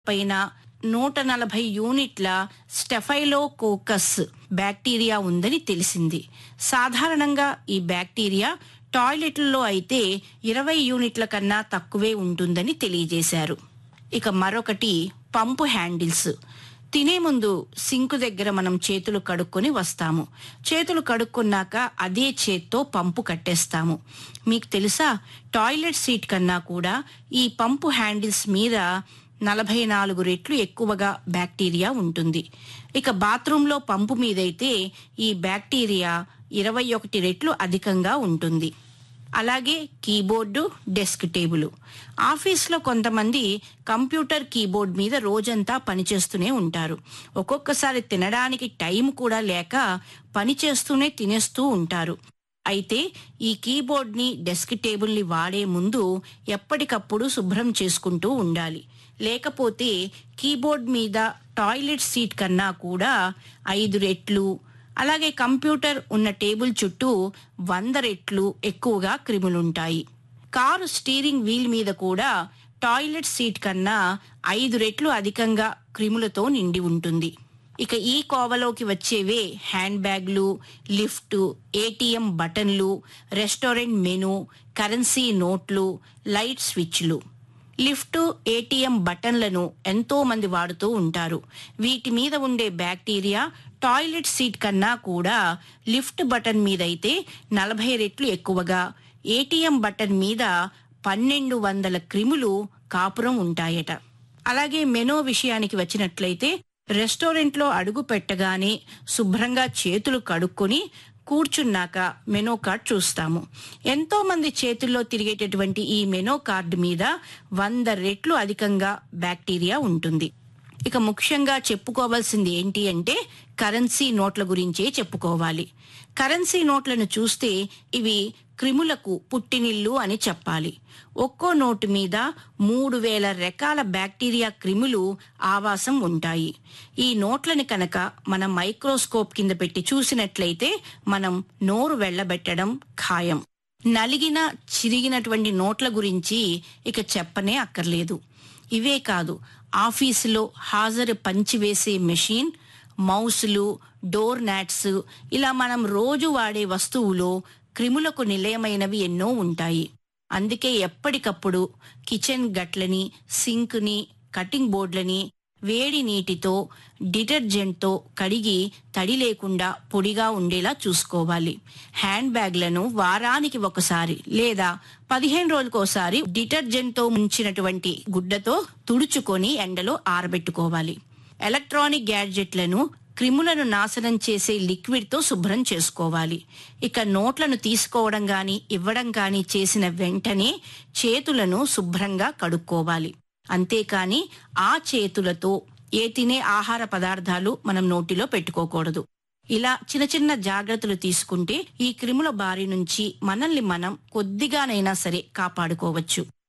పైన నూట నలభై యూనిట్ల స్టెఫైలోకోకస్ బ్యాక్టీరియా ఉందని తెలిసింది సాధారణంగా ఈ బ్యాక్టీరియా టాయిలెట్లలో అయితే ఇరవై యూనిట్ల కన్నా తక్కువే ఉంటుందని తెలియజేశారు ఇక మరొకటి పంపు హ్యాండిల్స్ తినే ముందు సింకు దగ్గర మనం చేతులు కడుక్కొని వస్తాము చేతులు కడుక్కున్నాక అదే చేత్తో పంపు కట్టేస్తాము మీకు తెలుసా టాయిలెట్ సీట్ కన్నా కూడా ఈ పంపు హ్యాండిల్స్ మీద నలభై నాలుగు రెట్లు ఎక్కువగా బ్యాక్టీరియా ఉంటుంది ఇక బాత్రూంలో పంపు మీదైతే ఈ బ్యాక్టీరియా ఇరవై ఒకటి రెట్లు అధికంగా ఉంటుంది అలాగే కీబోర్డు డెస్క్ టేబుల్ ఆఫీస్లో కొంతమంది కంప్యూటర్ కీబోర్డ్ మీద రోజంతా పనిచేస్తూనే ఉంటారు ఒక్కొక్కసారి తినడానికి టైం కూడా లేక పనిచేస్తూనే తినేస్తూ ఉంటారు అయితే ఈ కీబోర్డ్ని డెస్క్ టేబుల్ని వాడే ముందు ఎప్పటికప్పుడు శుభ్రం చేసుకుంటూ ఉండాలి లేకపోతే కీబోర్డ్ మీద టాయిలెట్ సీట్ కన్నా కూడా ఐదు రెట్లు అలాగే కంప్యూటర్ ఉన్న టేబుల్ చుట్టూ వంద రెట్లు ఎక్కువగా క్రిములుంటాయి కారు స్టీరింగ్ వీల్ మీద కూడా టాయిలెట్ సీట్ కన్నా ఐదు రెట్లు అధికంగా క్రిములతో నిండి ఉంటుంది ఇక ఈ కోవలోకి వచ్చేవే హ్యాండ్ బ్యాగ్లు లిఫ్ట్ ఏటీఎం బటన్లు రెస్టారెంట్ మెను కరెన్సీ నోట్లు లైట్ స్విచ్లు లిఫ్ట్ ఏటీఎం బటన్లను ఎంతో మంది వాడుతూ ఉంటారు వీటి మీద ఉండే బ్యాక్టీరియా టాయిలెట్ సీట్ కన్నా కూడా లిఫ్ట్ బటన్ మీదైతే నలభై రెట్లు ఎక్కువగా ఏటీఎం బటన్ మీద పన్నెండు వందల క్రిములు కాపురం ఉంటాయట అలాగే మెనో విషయానికి వచ్చినట్లయితే రెస్టారెంట్లో అడుగు పెట్టగానే శుభ్రంగా చేతులు కడుక్కొని కూర్చున్నాక మెనో కార్డ్ చూస్తాము ఎంతో మంది చేతుల్లో తిరిగేటటువంటి ఈ మెనో కార్డు మీద వంద రెట్లు అధికంగా బ్యాక్టీరియా ఉంటుంది ఇక ముఖ్యంగా చెప్పుకోవాల్సింది ఏంటి అంటే కరెన్సీ నోట్ల గురించే చెప్పుకోవాలి కరెన్సీ నోట్లను చూస్తే ఇవి క్రిములకు పుట్టినిల్లు అని చెప్పాలి ఒక్కో నోటు మీద మూడు వేల రకాల బ్యాక్టీరియా క్రిములు ఆవాసం ఉంటాయి ఈ నోట్లని కనుక మనం మైక్రోస్కోప్ కింద పెట్టి చూసినట్లయితే మనం నోరు వెళ్ళబెట్టడం ఖాయం నలిగిన చిరిగినటువంటి నోట్ల గురించి ఇక చెప్పనే అక్కర్లేదు ఇవే కాదు ఆఫీసులో హాజరు పంచివేసే మెషిన్ మౌసులు డోర్ నాట్స్ ఇలా మనం రోజు వాడే వస్తువులో క్రిములకు నిలయమైనవి ఎన్నో ఉంటాయి అందుకే ఎప్పటికప్పుడు కిచెన్ గట్లని సింక్ని కటింగ్ బోర్డులని వేడి నీటితో డిటర్జెంట్తో కడిగి తడి లేకుండా పొడిగా ఉండేలా చూసుకోవాలి హ్యాండ్ బ్యాగ్లను వారానికి ఒకసారి లేదా పదిహేను రోజులకోసారి డిటర్జెంట్తో ముంచినటువంటి గుడ్డతో తుడుచుకొని ఎండలో ఆరబెట్టుకోవాలి ఎలక్ట్రానిక్ గ్యాడ్జెట్లను క్రిములను నాశనం చేసే లిక్విడ్ తో శుభ్రం చేసుకోవాలి ఇక నోట్లను తీసుకోవడం గాని ఇవ్వడం గాని చేసిన వెంటనే చేతులను శుభ్రంగా కడుక్కోవాలి అంతేకాని ఆ చేతులతో ఏ తినే ఆహార పదార్థాలు మనం నోటిలో పెట్టుకోకూడదు ఇలా చిన్న చిన్న జాగ్రత్తలు తీసుకుంటే ఈ క్రిముల బారి నుంచి మనల్ని మనం కొద్దిగానైనా సరే కాపాడుకోవచ్చు